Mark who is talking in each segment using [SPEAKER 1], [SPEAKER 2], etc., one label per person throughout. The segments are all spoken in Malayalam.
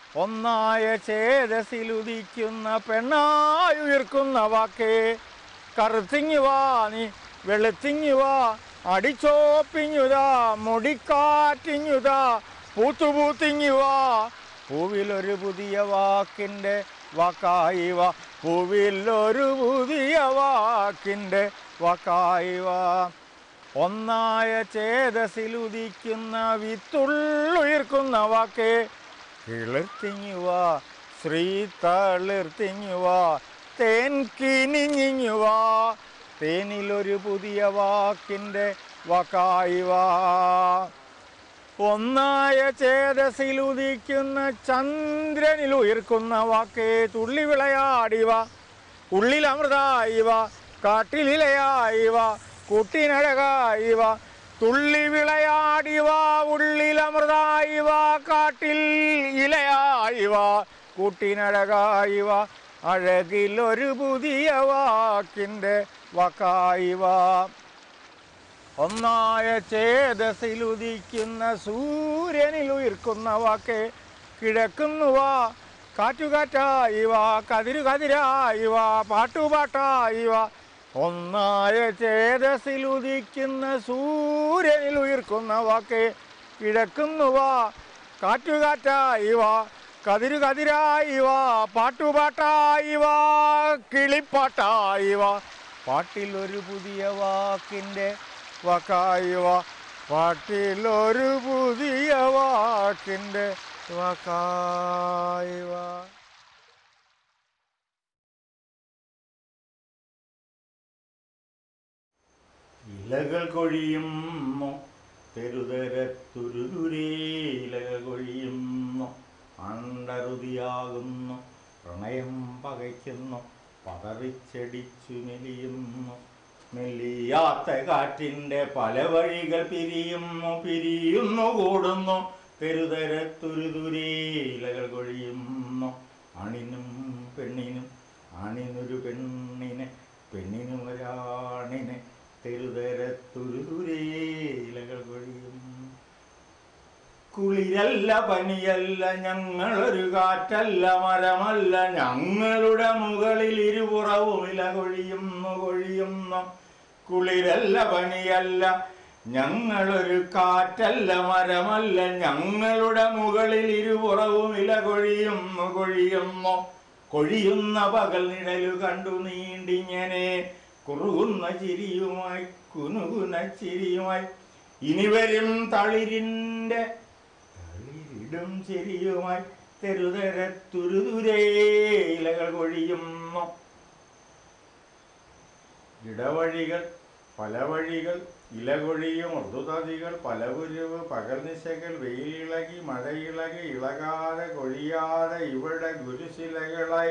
[SPEAKER 1] ഒന്നായ ചേതസിലുദിക്കുന്ന പെണ്ണായുയർക്കുന്ന വാക്കേ കറുത്തിങ്ങി വാ നീ വെളുത്തിങ്ങി വാ അടിച്ചോപ്പിങ്ങുതാ മുടിക്കാറ്റിങ്ങുതാ പൂത്തുപൂത്തിങ്ങി വാ പൂവിലൊരു പുതിയ വാക്കിൻ്റെ വാക്കായി വാ പൂവിലൊരു പുതിയ വാക്കിൻ്റെ വാക്കായി വാ ഒന്നായ ചേതസിലുദിക്കുന്ന വിത്തുള്ളുയർക്കുന്ന വാക്കേ കിളിർത്തിങ്ങുവ ശ്രീ തളിർത്തിങ്ങുവ തേൻ കിനിഞ്ഞിങ്ങുവ തേനിലൊരു പുതിയ വാക്കിൻ്റെ വാക്കായി വാ ഒന്നായ ചേതസിലുദിക്കുന്ന ചന്ദ്രനിൽ ഉയർക്കുന്ന വാക്കേ തുള്ളി വിളയാടിവ ഉള്ളിൽ അമൃതായിവ കാട്ടിലിലയായിവ കൂട്ടിനഴകായിവ തുള്ളി വിളയാടിവ ഉള്ളിൽ അമൃതായിവ കാട്ടിൽ ഇലയായിവ കൂട്ടിനഴകായിവ അഴകിലൊരു പുതിയ വാക്കിൻ്റെ വാക്കായിവ ഒന്നായ ചേതസിലുദിക്കുന്ന സൂര്യനിൽ ഉയർക്കുന്ന വാക്ക് കിഴക്കുന്നുവ കാറ്റുകാറ്റായിവ കതിരു കതിരായിവ പാട്ടുപാട്ടായിവ ഒന്നായ ചേതസിലുദിക്കുന്ന സൂര്യനിൽ ഉയർക്കുന്ന വാക്ക് കിഴക്കുന്നുവ കാറ്റുകാറ്റായിവ കതിരു കതിരായിവ പാട്ടുപാട്ടായിവ കിളിപ്പാട്ടായിവ പാട്ടിലൊരു പുതിയ വാക്കിൻ്റെ വാക്കായിവ പാട്ടിലൊരു പുതിയ വാക്കിൻ്റെ വാക്കായിവ ഇലകൾ കൊഴിയുന്നു തെരുതരത്തുരുതുരേ ഇലകൾ കൊഴിയുന്നു അണ്ടറുതിയാകുന്നു പ്രണയം പകയ്ക്കുന്നു പതറിച്ചടിച്ചു മെലിയുന്നു മെല്ലിയാത്ത കാറ്റിൻ്റെ പല വഴികൾ പിരിയുന്നു പിരിയുന്നു കൂടുന്നു തെരുതരത്തുരുതുരേ ഇലകൾ കൊഴിയുന്നു അണിനും പെണ്ണിനും ആണിനൊരു പെണ്ണിനെ പെണ്ണിനും ഒരാണിനെ തെരുതരത്തുരുതുരേ ഇലകൾ കൊഴിയും കുളിരല്ല പനിയല്ല ഞങ്ങളൊരു കാറ്റല്ല മരമല്ല ഞങ്ങളുടെ മുകളിൽ ഇരുപുറവും ഇല കൊഴിയുന്നു കൊഴിയുന്നു കുളിരല്ല പനിയല്ല ഞങ്ങളൊരു കാറ്റല്ല മരമല്ല ഞങ്ങളുടെ മുകളിൽ ഇരുപുറവും ഇല കൊഴിയുന്നു കൊഴിയുന്നു കൊഴിയുന്ന പകൽ നിഴലു കണ്ടു നീണ്ടിങ്ങനെ കുറുകുന്ന ചിരിയുമായി കുനുകുന ചിരിയുമായി ഇനി വരും തളിരിൻ്റെ തളിരിടും ചിരിയുമായി തെരുതരത്തുരുതുരേ ഇലകൾ കൊഴിയുന്നു ഇടവഴികൾ പല വഴികൾ ഇലകൊഴിയും മൃദുതതികൾ പല കുരുവ് പകൽ നിശകൾ വെയിലിളകി മഴയിളകി ഇളകാതെ കൊഴിയാതെ ഇവിടെ ഗുരുശിലകളായി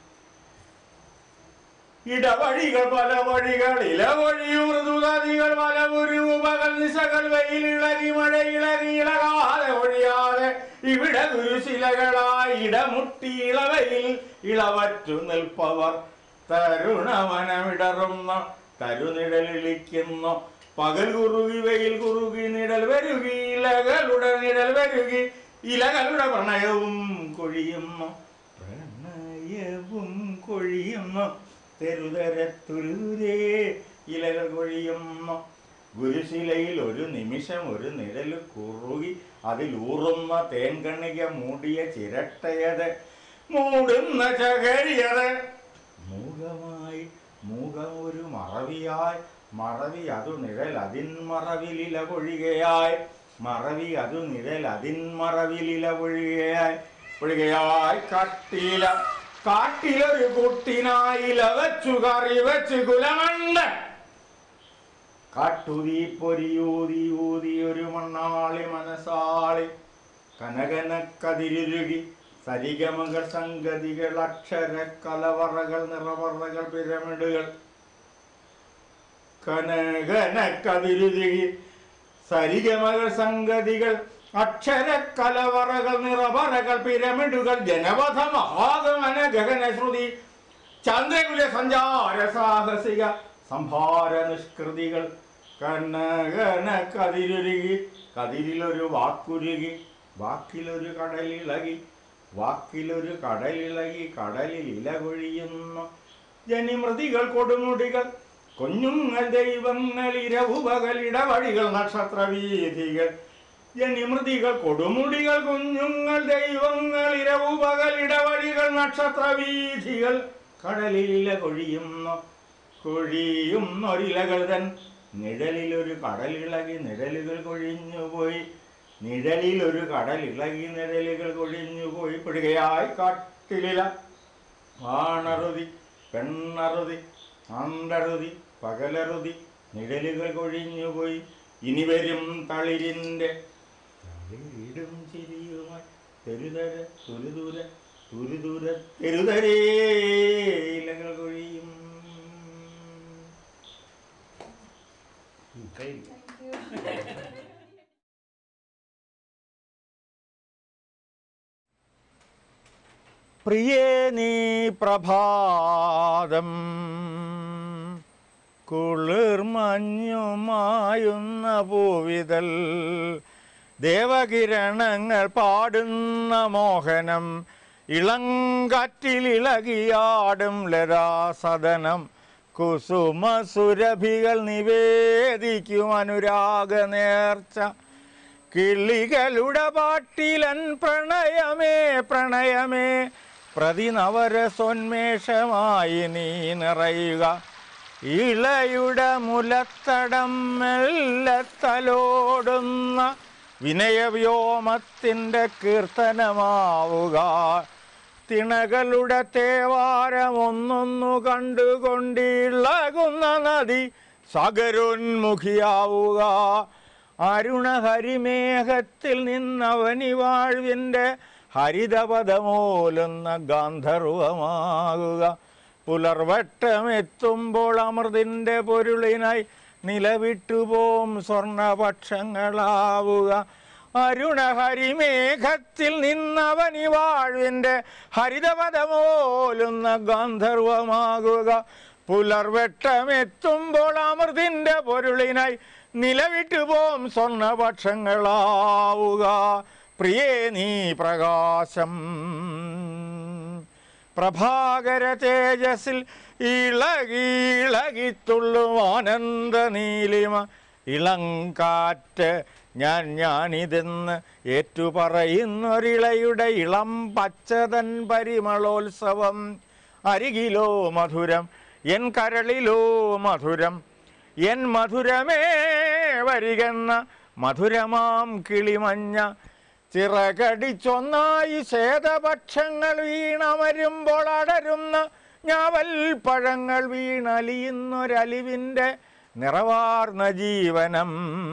[SPEAKER 1] ഇടവഴികൾ പല വഴികൾ ഇലവഴിയും മൃദുതതികൾ പല കുരുവ് പകൽ നിശകൾ വെയിലിളകി മഴയിളകി ഇളകാതെ ഒഴിയാതെ ഇവിടെ ഗുരുശിലകളായി ഇടമുട്ടി ഇളവയിൽ ഇളവറ്റു നിൽപ്പവർ തരുണമനമിടറുന്ന തരുനിഴലിളിക്കുന്നു പകൽ കുറുകി വെയിൽ കുറുകി നിഴൽ വരുകി ഇലകളുടെ നിഴൽ വരുകി ഇലകളുടെ പ്രണയവും കൊഴിയുന്നു പ്രണയവും കൊഴിയുന്നു തെരുതരത്തുരുതേ ഇലകൾ കൊഴിയുന്നു ഗുരുശിലയിൽ ഒരു നിമിഷം ഒരു നിഴൽ കുറുകി അതിലൂറുന്ന തേൻകണ്ണിക മൂടിയ ചിരട്ടയത് മൂടുന്ന ചകരിയത് മൂകമായി മൂകം ഒരു മറവിയായി മറവി അതു നിഴൽ അതിൻ മറവിലില പൊഴികയായി മറവി അതു നിഴൽ അതിൻ മറവിലില പൊഴികയായി പൊഴികയായി കട്ടില കാട്ടിലൊരു കുട്ടിനായില വെച്ചു കറി വെച്ച് കുലമണ്ട് കാട്ടുതീ പൊരിയൂതി ഊതി ഒരു മണ്ണാളി മനസാളി കനകന കതിരുരുകി സരിഗമകൾ സംഗതികൾ അക്ഷര കലവറകൾ നിറവറകൾ പിരമിഡുകൾ കനകന കതിരുരുകി സരിഗമകൾ സംഗതികൾ അക്ഷര കലവറകൾ നിറവറകൾ പിരമിഡുകൾ ജനപഥ മഹാഗമന ഗഗനശ്രുതി ചന്ദ്രകുല സഞ്ചാര സാഹസിക സംഭാര നിഷ്കൃതികൾ കനകന കതിരുരുകി കതിരിലൊരു വാക്കുരുകി വാക്കിലൊരു കടലിളകി വാക്കിലൊരു കടലിളകി കടലിൽ ഇല കൊഴിയുന്നു ജനിമൃതികൾ കൊടുമുടികൾ കുഞ്ഞുങ്ങൾ ദൈവങ്ങൾ ഇരവു പകലിടവഴികൾ നക്ഷത്രവീഥികൾ ജനിമൃതികൾ കൊടുമുടികൾ കുഞ്ഞുങ്ങൾ ദൈവങ്ങൾ ഇരവു പകലിടവഴികൾ നക്ഷത്രവീഥികൾ കടലിലില കൊഴിയുന്നു കൊഴിയുന്നൊരിലകൾ തൻ നിഴലിലൊരു കടലിളകി നിഴലുകൾ കൊഴിഞ്ഞുപോയി നിഴലിലൊരു കടലിളകി നിഴലുകൾ കൊഴിഞ്ഞുപോയി പിടുകയായി കാട്ടിലില ആണറുതി പെണ്ണറുതി ആണ്ടറുതി പകലറുതി നിഴലുകൾ കൊഴിഞ്ഞുപോയി ഇനി വരും തളിരിൻ്റെ തളിരിടും ചിരിയുമായി തെരുതര തുരുതുര തുരുതുര തെരുതരേ ഇലകൾ കൊഴിയും
[SPEAKER 2] കഴിഞ്ഞു
[SPEAKER 1] പ്രിയേ നീ പ്രഭാതം കുളിർമഞ്ഞുമായുന്ന പൂവിതൽ ദേവകിരണങ്ങൾ പാടുന്ന മോഹനം ഇളങ്കാറ്റിലിളകിയാടും ലരാസദനം കുസുമ സുരഭികൾ നിവേദിക്കും അനുരാഗ നേർച്ച കിളികളുടെ പാട്ടിലൻ പ്രണയമേ പ്രണയമേ പ്രതിനവരസോന്മേഷമായി നീ നിറയുക ഇളയുടെ മുലത്തടം മെല്ലത്തലോടുന്ന വിനയവ്യോമത്തിൻ്റെ കീർത്തനമാവുക തിണകളുടെ തേവാരമൊന്നൊന്നു കണ്ടുകൊണ്ടിളകുന്ന നദി സഗരോന്മുഖിയാവുക അരുണഹരിമേഘത്തിൽ നിന്നവനി വാഴ്വിൻ്റെ ഹരിതപദമോലുന്ന ഗാന്ധർവമാകുക പുലർവട്ടമെത്തുമ്പോൾ അമൃതിൻ്റെ പൊരുളിനായി നിലവിട്ടുപോം സ്വർണപക്ഷങ്ങളാവുക അരുണഹരിമേഘത്തിൽ നിന്നവനി വാഴ്വിൻ്റെ ഹരിതപദമോലുന്ന ഗാന്ധർവമാകുക പുലർവെട്ടമെത്തുമ്പോൾ അമൃതിൻ്റെ പൊരുളിനായി നിലവിട്ടുപോം സ്വർണപക്ഷങ്ങളാവുക പ്രിയേ നീ പ്രകാശം പ്രഭാകര തേജസ്സിൽ ഇളകി ഇളകിത്തുള്ളും ആനന്ദ നീലിമ ഇളങ്കാറ്റ് ഞാൻ ഞാനിതെന്ന് ഏറ്റുപറയുന്നൊരിളയുടെ ഇളം പച്ചതൻ പരിമളോത്സവം അരികിലോ മധുരം എൻ കരളിലോ മധുരം എൻ മധുരമേ വരികെന്ന മധുരമാം കിളിമഞ്ഞ ചിറകടിച്ചൊന്നായി ശേതപക്ഷങ്ങൾ വീണമരുമ്പോൾ അടരുന്ന ഞാവൽ പഴങ്ങൾ വീണലിയുന്നൊരലിവിൻ്റെ നിറവാർന്ന ജീവനം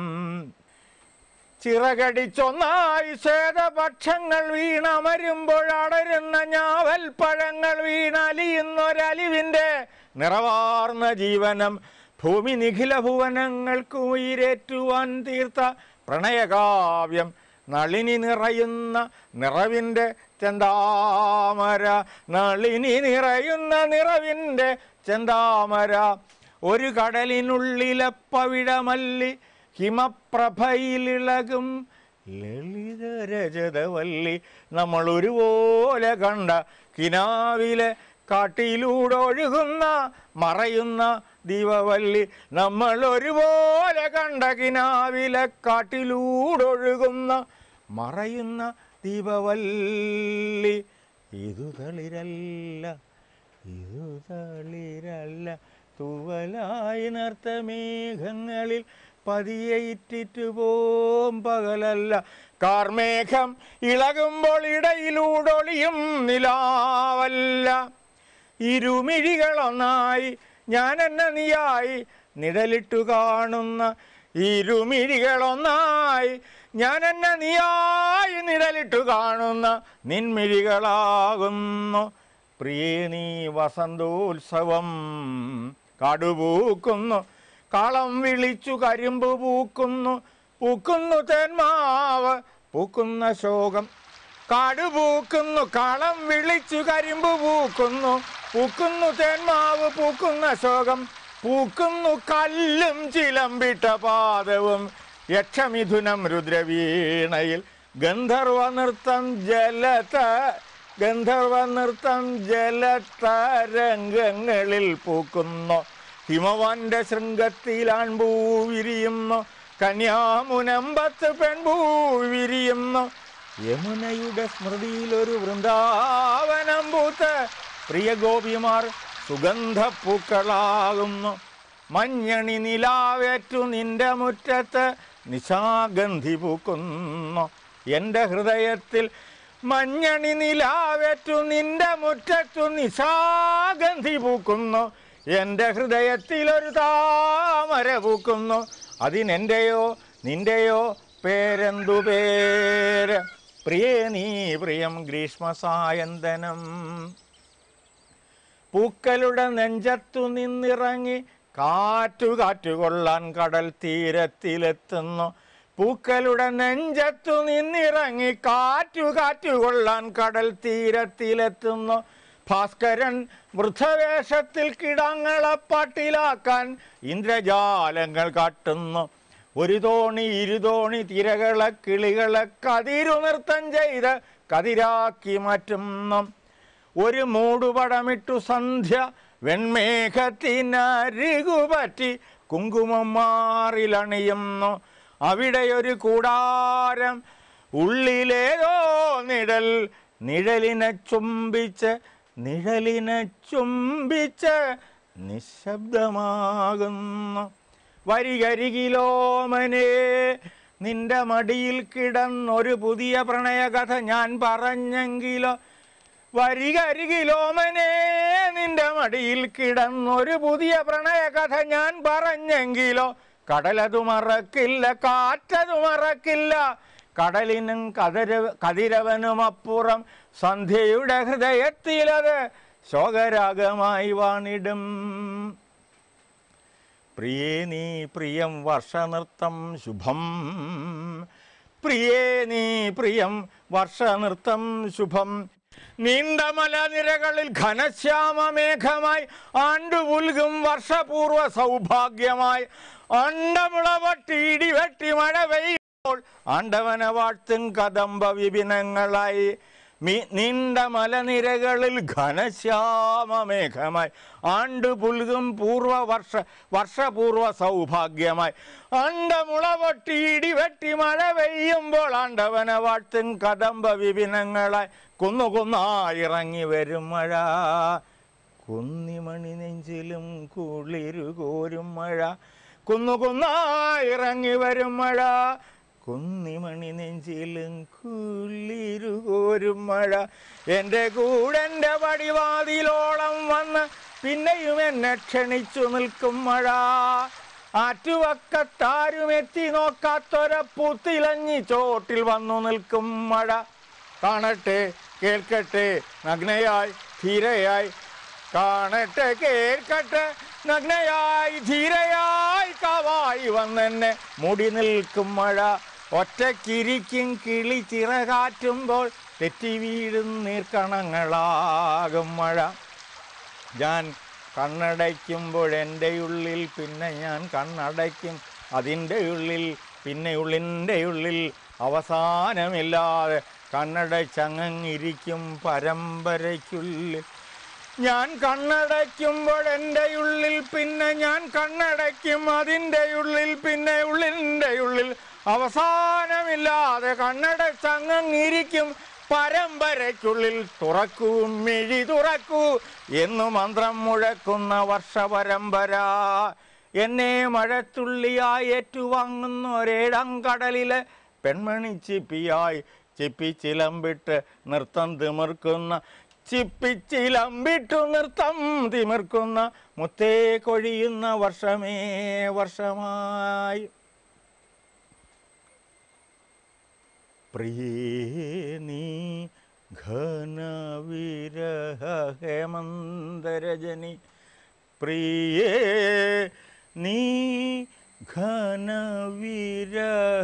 [SPEAKER 1] ചിറകടിച്ചൊന്നായി ശേതപക്ഷങ്ങൾ വീണമരുമ്പോൾ അടരുന്ന ഞാവൽ പഴങ്ങൾ വീണലിയുന്നൊരലിവിൻ്റെ നിറവാർന്ന ജീവനം ഭൂമി നിഖില ഭുവനങ്ങൾക്ക് ഉയരേറ്റുവാൻ തീർത്ത പ്രണയകാവ്യം നളിനി നിറയുന്ന നിറവിൻ്റെ ചെന്താമര നളിനി നിറയുന്ന നിറവിൻ്റെ ചെന്താമര ഒരു കടലിനുള്ളിലെ പവിഴമല്ലി ഹിമപ്രഭയിലിളകും ലളിത രജതവല്ലി നമ്മൾ ഒരുപോലെ കണ്ട കിനാവിലെ കാട്ടിലൂടെ ഒഴുകുന്ന മറയുന്ന ദീപവല്ലി നമ്മൾ ഒരുപോലെ കണ്ട കിനാവിലെ കാട്ടിലൂടെ ഒഴുകുന്ന മറയുന്ന ദീപവല്ലി ഇതു തളിരല്ല ഇതു തളിരല്ല തൂവലായി നർത്ത മേഘങ്ങളിൽ പതിയെ ഇറ്റിറ്റു പോം പകലല്ല കാർമേഘം ഇളകുമ്പോൾ ഇടയിലൂടൊളിയും നിലാവല്ല ഇരുമിഴികളൊന്നായി ഞാൻ എന്നെ നീയായി നിഴലിട്ടു കാണുന്ന ഇരുമിഴികളൊന്നായി ഞാൻ എന്നെ നീയായി നിഴലിട്ടു കാണുന്ന നിൻമിഴികളാകുന്നു പ്രിയേ നീ വസന്തോത്സവം കടുപൂക്കുന്നു കളം വിളിച്ചു കരിമ്പ് പൂക്കുന്നു പൂക്കുന്നു തേന്മാവ് പൂക്കുന്ന ശോകം കാടുപൂക്കുന്നു കളം വിളിച്ചു കരിമ്പ് പൂക്കുന്നു പൂക്കുന്നു തേന്മാവ് പൂക്കുന്ന ശോകം പൂക്കുന്നു കല്ലും ചിലമ്പിട്ട പാദവും യക്ഷമിഥുനം രുദ്രവീണയിൽ ഗന്ധർവ നൃത്തം ജലത ഗന്ധർവ നൃത്തം ജലതരംഗങ്ങളിൽ പൂക്കുന്നു ഹിമവാന്റെ ശൃംഗത്തിലാൺപൂ വിരിയുന്നു കന്യാമുനമ്പത്ത് പെൺപൂ വിരിയുന്നു യമുനയുടെ സ്മൃതിയിൽ ഒരു വൃന്ദാവനം പൂത്ത് പ്രിയ ഗോപിമാർ സുഗന്ധപ്പൂക്കളാകുന്നു മഞ്ഞണി നിലാവേറ്റു നിന്റെ മുറ്റത്ത് നിശാഗന്ധി പൂക്കുന്നു എൻ്റെ ഹൃദയത്തിൽ മഞ്ഞണി നിലാവേറ്റു നിന്റെ മുറ്റത്തു നിശാഗന്ധി പൂക്കുന്നു എൻ്റെ ഹൃദയത്തിൽ ഒരു താമര പൂക്കുന്നു അതിനെൻ്റെയോ നിന്റെയോ പേരെന്തു പേര് പ്രിയേ നീ പ്രിയം ഗ്രീഷ്മസായന്തനം പൂക്കളുടെ നെഞ്ചത്തു നിന്നിറങ്ങി കാറ്റു കാറ്റുകൊള്ളാൻ കടൽ തീരത്തിലെത്തുന്നു പൂക്കളുടെ നെഞ്ചത്തു നിന്നിറങ്ങി കാറ്റു കാറ്റുകൊള്ളാൻ കടൽ തീരത്തിലെത്തുന്നു ഭാസ്കരൻ വൃദ്ധവേഷത്തിൽ കിടങ്ങളെ പട്ടിലാക്കാൻ ഇന്ദ്രജാലങ്ങൾ കാട്ടുന്നു ഒരു തോണി ഇരുതോണി തിരകളെ കിളികളെ കതിരു നൃത്തം ചെയ്ത് കതിരാക്കി മാറ്റുന്നു ഒരു മൂടുപടമിട്ടു സന്ധ്യ വെൺമേഘത്തിനരികുപറ്റി കുങ്കുമം മാറിലണിയുന്നു അവിടെ ഒരു കൂടാരം ഉള്ളിലേതോ നിഴൽ നിഴലിനെ ചുംബിച്ച് നിഴലിനെ ചുംബിച്ച് നിശബ്ദമാകുന്നു വരികരികിലോമനെ നിന്റെ മടിയിൽ കിടന്നൊരു പുതിയ പ്രണയകഥ ഞാൻ പറഞ്ഞെങ്കിലോ വരികരികിലോമനെ നിന്റെ മടിയിൽ കിടന്നൊരു പുതിയ പ്രണയകഥ ഞാൻ പറഞ്ഞെങ്കിലോ കടലതു മറക്കില്ല കാറ്റതു മറക്കില്ല കടലിനും കതിര കതിരവനും അപ്പുറം സന്ധ്യയുടെ ഹൃദയത്തിലത് ശോകരാഗമായി വാണിടും പ്രിയേ നീ പ്രിയം വർഷനൃത്തം ശുഭം പ്രിയേ നീ പ്രിയം വർഷനൃത്തം ശുഭം നീണ്ട മലനിരകളിൽ ഘനശ്യാമമേഘമായി ആണ്ടുപുൽകും വർഷപൂർവ സൗഭാഗ്യമായി അണ്ടമുളവട്ടി ഇടിവെട്ടി മഴ പെയ്യുമ്പോൾ ആണ്ടവന വാഴ്ത്തും കദംബ വിപിനങ്ങളായി മീ നീണ്ട മലനിരകളിൽ ഘനശ്യാമമേഘമായി ആണ്ടു പുൽകും പൂർവ വർഷ വർഷപൂർവ സൗഭാഗ്യമായി അണ്ടമുളവൊട്ടി ഇടിവെട്ടി മഴ പെയ്യുമ്പോൾ ആണ്ടവന വാഴ്ത്തും കദംബ വിപിനങ്ങളായി കുന്നു കുന്നായി ഇറങ്ങി വരും മഴ കുന്നിമണി നെഞ്ചിലും കുളിരു കോരും മഴ കുന്നു കുന്നായി ഇറങ്ങി വരും മഴ കുന്നിമണി നെഞ്ചിലും കുളിരു കോരും മഴ എൻ്റെ കൂടെൻ്റെ പടിവാതിലോളം വന്ന് പിന്നെയും എന്നെ ക്ഷണിച്ചു നിൽക്കും മഴ ആറ്റുവക്കത്താരും എത്തി നോക്കാത്തൊര പുത്തിലഞ്ഞി ചോട്ടിൽ വന്നു നിൽക്കും മഴ കാണട്ടെ കേൾക്കട്ടെ നഗ്നയായി ധീരയായി കാണട്ടെ കേൾക്കട്ടെ നഗ്നയായി ധീരയായി കാവായി വന്നെന്നെ മുടി നിൽക്കും മഴ ഒറ്റക്കിരിക്കും കിളി ചിറകാറ്റുമ്പോൾ തെറ്റി വീഴും നീർക്കണങ്ങളാകും മഴ ഞാൻ കണ്ണടയ്ക്കുമ്പോൾ എൻ്റെ ഉള്ളിൽ പിന്നെ ഞാൻ കണ്ണടയ്ക്കും അതിൻ്റെ ഉള്ളിൽ പിന്നെ ഉള്ളിൻ്റെ ഉള്ളിൽ അവസാനമില്ലാതെ കണ്ണടച്ചങ്ങിരിക്കും പരമ്പരയ്ക്കുള്ളിൽ ഞാൻ കണ്ണടയ്ക്കുമ്പോൾ എൻ്റെ ഉള്ളിൽ പിന്നെ ഞാൻ കണ്ണടയ്ക്കും അതിൻ്റെ ഉള്ളിൽ പിന്നെ ഉള്ളിൻ്റെ ഉള്ളിൽ അവസാനമില്ലാതെ കണ്ണടച്ചങ്ങിരിക്കും പരമ്പരയ്ക്കുള്ളിൽ തുറക്കൂ മിഴി തുറക്കൂ എന്നു മന്ത്രം മുഴക്കുന്ന വർഷപരമ്പര എന്നെ മഴത്തുള്ളിയായി ഏറ്റുവാങ്ങുന്ന ഒരേഴം കടലിലെ പെൺമണി ചിപ്പിയായി ചിപ്പിച്ചിലമ്പിട്ട് നൃത്തം തിമിർക്കുന്ന ചിപ്പിച്ചിലമ്പിട്ടു നൃത്തം തിമിർക്കുന്ന മുത്തേ കൊഴിയുന്ന വർഷമേ വർഷമായി പ്രിയേ നീ ഘനവിരഹ ഹേമന്തരജനി പ്രിയേ നീ ഘനവിരഹ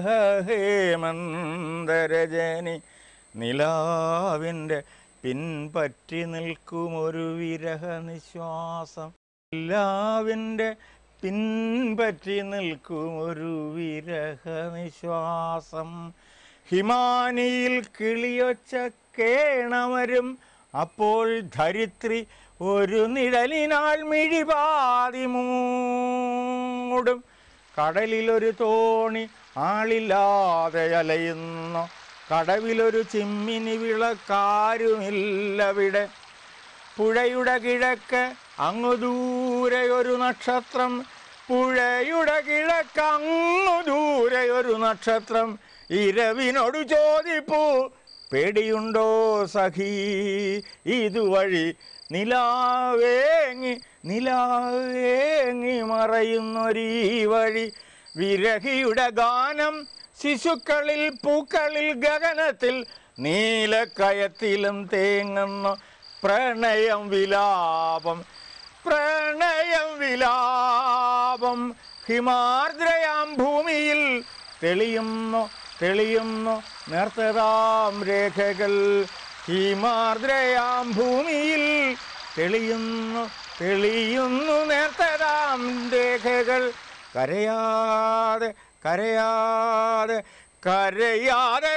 [SPEAKER 1] ഹേമന്തരജനി നിലാവിൻ്റെ പിൻപറ്റി നിൽക്കുമൊരു വിരഹ നിശ്വാസം നിലാവിൻ്റെ പിൻപറ്റി നിൽക്കുമൊരു വിരഹ നിശ്വാസം ഹിമാനിയിൽ കിളിയൊച്ച കേണമരും അപ്പോൾ ധരിത്രി ഒരു നിഴലിനാൽ മിഴിപാതി മൂടും കടലിലൊരു തോണി ആളില്ലാതെ അലയുന്നു കടവിലൊരു ചിമ്മിനി വിളക്കാരുമില്ലവിടെ പുഴയുടെ കിഴക്ക് അങ്ങു ദൂരെ ഒരു നക്ഷത്രം പുഴയുടെ കിഴക്ക് അങ്ങു ദൂരെ ഒരു നക്ഷത്രം ഇരവിനോട് ചോദിപ്പൂ പേടിയുണ്ടോ സഖീ ഇതുവഴി നിലാവേങ്ങി നിലാവേങ്ങി മറയുന്നൊരീ വഴി വിരഹിയുടെ ഗാനം ശിശുക്കളിൽ പൂക്കളിൽ ഗഗനത്തിൽ നീലക്കയത്തിലും തേങ്ങുന്നു പ്രണയം വിലാപം പ്രണയം വിലാപം ഹിമാർദ്രയാം ഭൂമിയിൽ തെളിയുന്നു തെളിയുന്നു നേർത്തതാം രേഖകൾ ഹിമാർദ്രയാം ഭൂമിയിൽ തെളിയുന്നു തെളിയുന്നു നേർത്തതാം രേഖകൾ കരയാതെ കരയാതെ കരയാതെ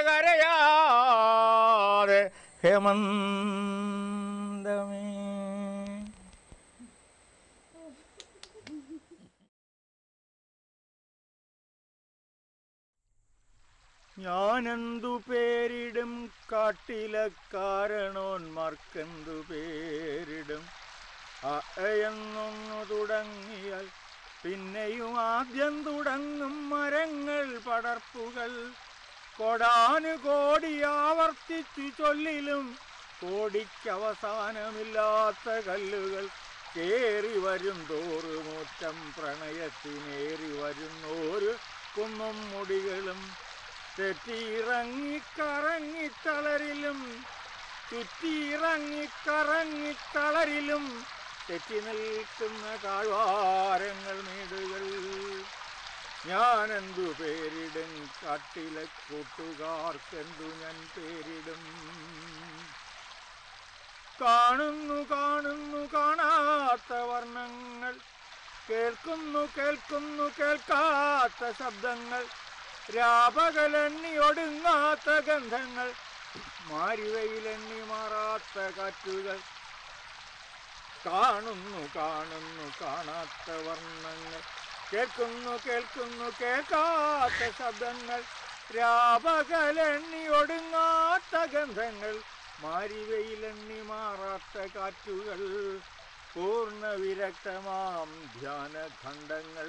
[SPEAKER 1] കരയാതെ ഹേമന്തമേ ഞാനെന്തു പേരിടും കാട്ടിലെ കാരണോന്മാർക്കെന്തു പേരിടും അയന്നൊന്നു തുടങ്ങിയാൽ പിന്നെയും ആദ്യം തുടങ്ങും മരങ്ങൾ പടർപ്പുകൾ കൊടാനു കോടി ആവർത്തിച്ചു ചൊല്ലിലും കോടിക്കവസാനമില്ലാത്ത കല്ലുകൾ കേറി വരും തോറുമൂറ്റം പ്രണയത്തിനേറി വരുന്നോരു കുന്നും മുടികളും തെറ്റിയിറങ്ങിക്കറങ്ങിത്തളരിലും ചുറ്റിയിറങ്ങിക്കറങ്ങിത്തളരിലും തെറ്റി നിൽക്കുന്ന താഴ്വാരങ്ങൾ മേടുകൾ ഞാനെന്തു പേരിടും കാട്ടിലെ കൂട്ടുകാർക്കെന്തു ഞാൻ പേരിടും കാണുന്നു കാണുന്നു കാണാത്ത വർണ്ണങ്ങൾ കേൾക്കുന്നു കേൾക്കുന്നു കേൾക്കാത്ത ശബ്ദങ്ങൾ രാപകലെണ്ണി ഒടുങ്ങാത്ത ഗന്ധങ്ങൾ മാരിവയിലെണ്ണി മാറാത്ത കാറ്റുകൾ കാണുന്നു കാണുന്നു കാണാത്ത വർണ്ണങ്ങൾ കേൾക്കുന്നു കേൾക്കുന്നു കേൾക്കാത്ത ശബ്ദങ്ങൾ രാപകലെണ്ണി ഒടുങ്ങാത്ത ഗന്ധങ്ങൾ മാരിവയിലെണ്ണി മാറാത്ത കാറ്റുകൾ പൂർണ്ണ വിരക്തമാം ധ്യാനഖണ്ഡങ്ങൾ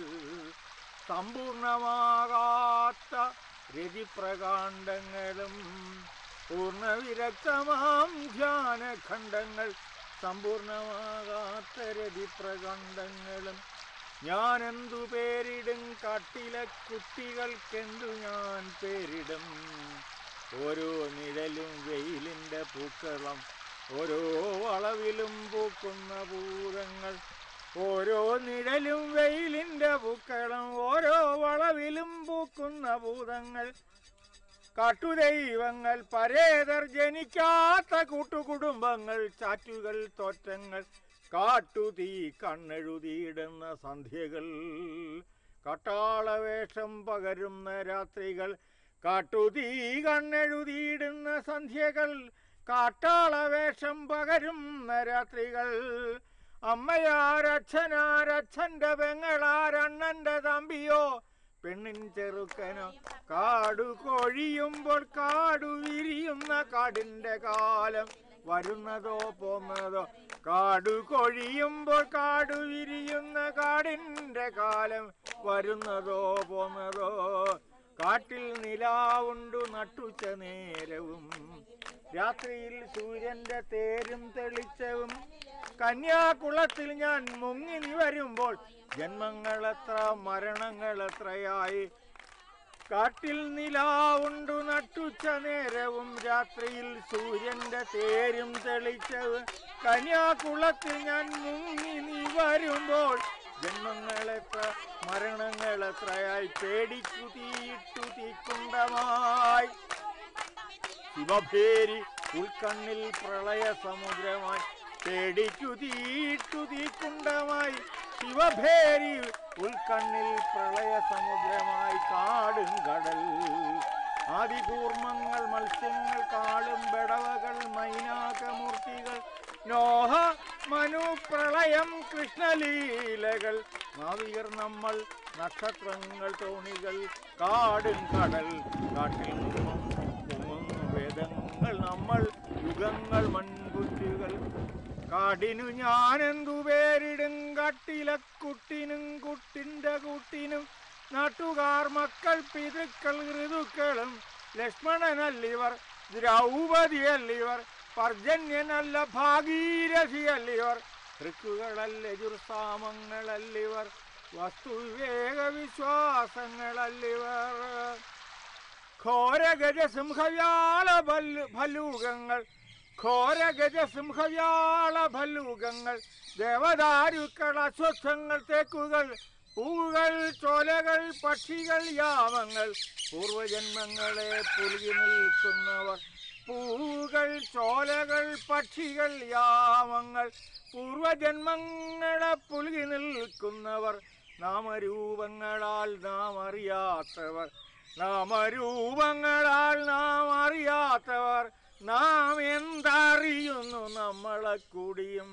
[SPEAKER 1] സമ്പൂർണമാകാത്ത രതിപ്രകാണ്ഡങ്ങളും പൂർണ്ണ വിരക്തമാം ധ്യാനഖണ്ഡങ്ങൾ സമ്പൂർണമാകാത്ത രതിപ്രകാണ്ഡങ്ങളും ഞാൻ എന്തു പേരിടും കാട്ടിലെ കുട്ടികൾക്കെന്തു ഞാൻ പേരിടും ഓരോ നിഴലും വെയിലിൻ്റെ പൂക്കളം ഓരോ വളവിലും പൂക്കുന്ന ഭൂതങ്ങൾ ഓരോ നിഴലും വെയിലിൻ്റെ പൂക്കളം ഓരോ വളവിലും പൂക്കുന്ന ഭൂതങ്ങൾ കാട്ടുദൈവങ്ങൾ പരേതർ ജനിക്കാത്ത കൂട്ടുകുടുംബങ്ങൾ ചാറ്റുകൾ തോറ്റങ്ങൾ കാട്ടുതീ കണ്ണെഴുതിയിടുന്ന സന്ധ്യകൾ കട്ടാളവേഷം പകരുന്ന രാത്രികൾ കാട്ടുതീ കണ്ണെഴുതിയിടുന്ന സന്ധ്യകൾ കാട്ടാളവേഷം പകരുന്ന രാത്രികൾ അമ്മയാരച്ഛനാരച്ഛൻ്റെ പെങ്ങളാരണ്ണൻ്റെ തമ്പിയോ പെണ്ണിൻ ചെറുക്കനോ കാടു കൊഴിയുമ്പോൾ കാടു വിരിയുന്ന കാടിൻ്റെ കാലം വരുന്നതോ പോന്നതോ കാടു കൊഴിയുമ്പോൾ കാടു വിരിയുന്ന കാടിൻ്റെ കാലം വരുന്നതോ പോന്നതോ കാട്ടിൽ നിലാവുണ്ടു നട്ടുച്ച നേരവും രാത്രിയിൽ സൂര്യന്റെ തേരും തെളിച്ചവും കന്യാകുളത്തിൽ ഞാൻ മുങ്ങി നീ വരുമ്പോൾ ജന്മങ്ങളെത്ര മരണങ്ങളെത്രയായി കാട്ടിൽ നിലാവുണ്ടു നട്ടുച്ച നേരവും രാത്രിയിൽ സൂര്യന്റെ തേരും തെളിച്ചവ് കന്യാകുളത്തിൽ ഞാൻ മുങ്ങി നീ വരുമ്പോൾ ജന്മങ്ങളെത്ര മരണങ്ങളെത്രയായി പേടിക്കു തീയിട്ടു തീക്കുണ്ടമായി ശിവഭേരി ഉൾക്കണ്ണിൽ പ്രളയ സമുദ്രമായി പേടിക്കു തീയിട്ടു തീക്കുണ്ടമായി ശിവഭേരി ഉൾക്കണ്ണിൽ പ്രളയ സമുദ്രമായി കാടും കടൽ ആദികൂർമ്മങ്ങൾ മത്സ്യങ്ങൾ കാളും ബടവകൾ മൈനാകമൂർത്തികൾ നോഹ മനു പ്രളയം കൃഷ്ണലീലകൾ നാവികർ നമ്മൾ നക്ഷത്രങ്ങൾ തോണികൾ കാടും കടൽ കാട്ടിൽ നിന്നും പൊങ്ങുന്നു വേദങ്ങൾ നമ്മൾ യുഗങ്ങൾ മൺകുറ്റുകൾ കാടിനു ഞാനെന്തു പേരിടും കട്ടിലക്കുട്ടിനും കുട്ടിന്റെ കൂട്ടിനും നാട്ടുകാർ മക്കൾ പിതൃക്കൾ ഋതുക്കളും ലക്ഷ്മണനല്ലിവർ ദ്രൗപതിയല്ലിവർ പർജന്യനല്ല ഭാഗീരഥിയല്ലിവർ ഋക്കുകളല്ല എതിർസാമങ്ങളല്ലിവർ വസ്തുവിവേക വിശ്വാസങ്ങളല്ലിവർ ഘോരഗജ സിംഹവ്യാള ഭല്ലു ഭല്ലൂകങ്ങൾ ഘോരഗജ സിംഹവ്യാള ഭല്ലൂകങ്ങൾ ദേവദാരുക്കൾ അശ്വത്ഥങ്ങൾ തേക്കുകൾ പൂവുകൾ ചോലകൾ പക്ഷികൾ യാമങ്ങൾ പൂർവജന്മങ്ങളെ പുലുകി നിൽക്കുന്നവർ പൂവുകൾ ചോലകൾ പക്ഷികൾ യാമങ്ങൾ പൂർവജന്മങ്ങളെ പുലുകി നിൽക്കുന്നവർ നാമരൂപങ്ങളാൽ നാം അറിയാത്തവർ നാമരൂപങ്ങളാൽ നാം അറിയാത്തവർ നാം എന്തറിയുന്നു നമ്മളെ കൂടിയും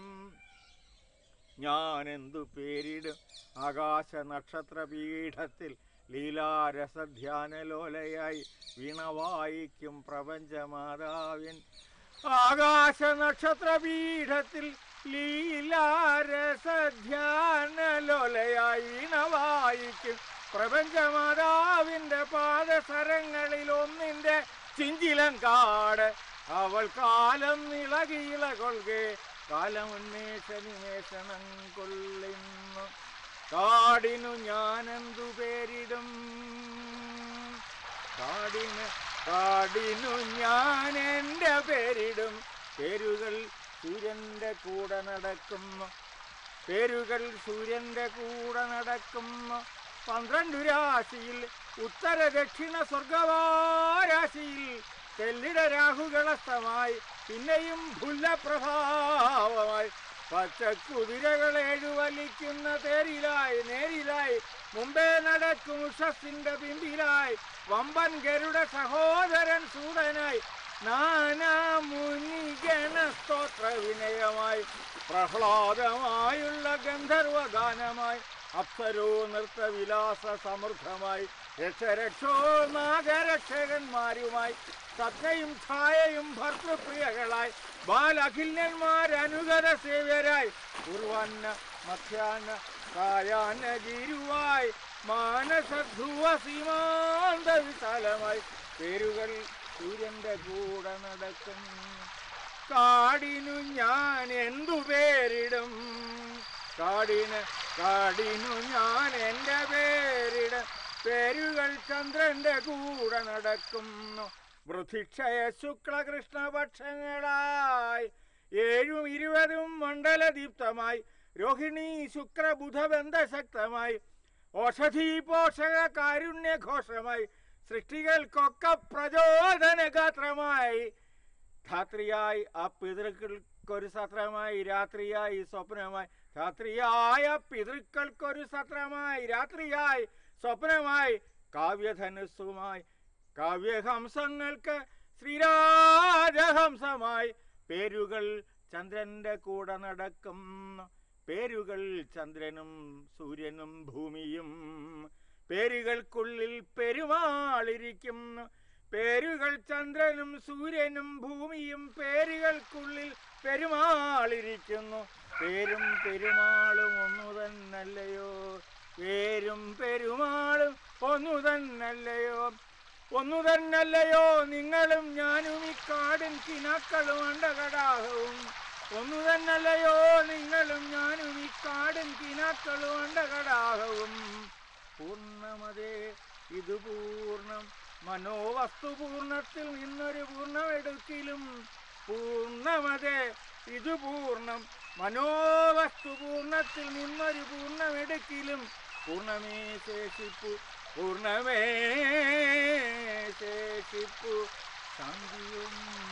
[SPEAKER 1] ഞാൻ എന്തു പേരിടും ആകാശ നക്ഷത്ര പീഠത്തിൽ ലീലാരസധ്യാനലോലയായി വീണ വായിക്കും പ്രപഞ്ചമാതാവിൻ ആകാശ നക്ഷത്ര പീഠത്തിൽ ലീലാരസധ്യാനലോലയായി വീണ വായിക്കും പ്രപഞ്ചമാതാവിന്റെ പാദസരങ്ങളിൽ ഒന്നിന്റെ ചിഞ്ചിലം കാട് അവൾ കാലം ഇളകിയിള കൊள்കെ കാലമുന്മേഷ നിമേഷണം കൊള്ളുന്നു കാടിനു ഞാനെന്തു പേരിടും കാടിന് കാടിനു ഞാൻ എൻ്റെ പേരിടും പേരുകൾ സൂര്യന്റെ കൂടെ നടക്കുന്നു പേരുകൾ സൂര്യന്റെ കൂടെ നടക്കുന്നു പന്ത്രണ്ടു രാശിയിൽ ഉത്തര ദക്ഷിണ സ്വർഗവാരാശിയിൽ തെല്ലിട രാഹുകളസ്തമായി പിന്നെയും ഭുല്ലപ്രഭാവമായി പച്ചക്കുതിരകൾ ഏഴുവലിക്കുന്ന തേരിലായി നേരിലായി മുമ്പേ നടക്കും ഉഷസിന്റെ പിമ്പിലായി വമ്പൻ ഗരുഡ സഹോദരൻ സൂതനായി നാനാ മുനിഗണ സ്തോത്ര വിനയമായി പ്രഹ്ലാദമായുള്ള ഗന്ധർവഗാനമായി അപ്സരോ നൃത്തവിലാസ സമൃദ്ധമായി രക്ഷരക്ഷോ നാഗരക്ഷകന്മാരുമായി സത്യയും ഛായയും ഭർത്തൃപ്രിയകളായി ബാലഖില്യന്മാരനുഗത സേവ്യരായി പൂർവാന്ന മധ്യാന്ന സായാന്ന ഗിരുവായി മാനസധ്രുവ സീമാന്ത വിശാലമായി പേരുകൾ സൂര്യന്റെ കൂടെ നടക്കും കാടിനു ഞാൻ എന്തു പേരിടും കാടിന് കാടിനു ഞാൻ എൻ്റെ പേരിടും പേരുകൾ ചന്ദ്രന്റെ കൂടെ നടക്കുന്നു വൃഥിക്ഷയ ശുക്ലകൃഷ്ണ പക്ഷങ്ങളായി ഏഴും ഇരുപതും മണ്ഡലദീപ്തമായി രോഹിണി ശുക്ര ബുധബന്ധശക്തമായി ഔഷധി പോഷക കാരുണ്യ ഘോഷമായി സൃഷ്ടികൾക്കൊക്കെ പ്രചോദനഗാത്രമായി ധാത്രിയായി ആ പിതൃക്കൾക്കൊരു സത്രമായി രാത്രിയായി സ്വപ്നമായി ധാത്രിയായ പിതൃക്കൾക്കൊരു സത്രമായി രാത്രിയായി സ്വപ്നമായി കാവ്യധനുസ്സുമായി കാവ്യഹംസങ്ങൾക്ക് ശ്രീരാജഹംസമായി പേരുകൾ ചന്ദ്രന്റെ കൂടെ നടക്കുന്നു പേരുകൾ ചന്ദ്രനും സൂര്യനും ഭൂമിയും പേരുകൾക്കുള്ളിൽ പെരുമാളിരിക്കുന്നു പേരുകൾ ചന്ദ്രനും സൂര്യനും ഭൂമിയും പേരുകൾക്കുള്ളിൽ പെരുമാളിരിക്കുന്നു പേരും പെരുമാളും ഒന്നു തന്നല്ലയോ പേരും പെരുമാളും ഒന്നു തന്നല്ലയോ ഒന്നു തന്നല്ലയോ നിങ്ങളും ഞാനും ഈ കാടും കിനാക്കളും അണ്ടകടാഹവും ഒന്നു തന്നല്ലയോ നിങ്ങളും ഞാനും ഈ കാടും കിനാക്കളും അണ്ടകടാഹവും പൂർണ്ണമതേ ഇത് പൂർണ്ണം മനോവസ്തു പൂർണ്ണത്തിൽ നിന്നൊരു പൂർണ്ണമെടുക്കിലും പൂർണ്ണമതേ ഇത് പൂർണ്ണം മനോവസ്തു പൂർണ്ണത്തിൽ നിന്നൊരു പൂർണ്ണമെടുക്കിലും പൂർണ്ണമേ ശേഷിപ്പു പൂർണ്ണമേ ശേഷിപ്പു ശാന്തിയും